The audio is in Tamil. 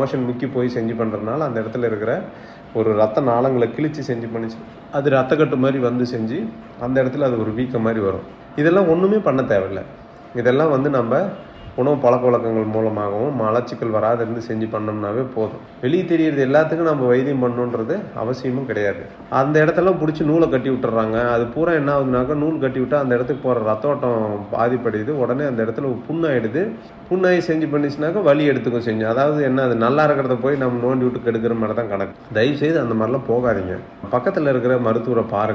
மோஷன் முக்கி போய் செஞ்சு பண்ணுறதுனால அந்த இடத்துல இருக்கிற ஒரு ரத்த நாளங்களை கிழிச்சு செஞ்சு பண்ணிச்சு அது ரத்தக்கட்டு மாதிரி வந்து செஞ்சு அந்த இடத்துல அது ஒரு வீக்கம் மாதிரி வரும் இதெல்லாம் ஒன்றுமே பண்ண தேவையில்ல இதெல்லாம் வந்து நம்ம உணவு பழக்க வழக்கங்கள் மூலமாகவும் மலச்சிக்கல் வராது இருந்து செஞ்சு பண்ணோம்னாவே போதும் வெளியே தெரியறது எல்லாத்துக்கும் நம்ம வைத்தியம் பண்ணணுன்றது அவசியமும் கிடையாது அந்த இடத்தெல்லாம் பிடிச்சி நூலை கட்டி விட்டுறாங்க அது பூரா என்ன ஆகுதுனாக்கா நூல் கட்டி விட்டா அந்த இடத்துக்கு போகிற ரத்த ஓட்டம் பாதிப்படையுது உடனே அந்த இடத்துல புண்ணாயிடுது புண்ணாகி செஞ்சு பண்ணிச்சுனாக்கா வலி எடுத்துக்கும் செஞ்சு அதாவது என்ன அது நல்லா இருக்கிறத போய் நம்ம நோண்டி விட்டு கெடுக்கிற மாதிரி தான் கணக்கு தயவு செய்து அந்த மாதிரிலாம் போகாதீங்க பக்கத்தில் இருக்கிற மருத்துவரை பாருங்க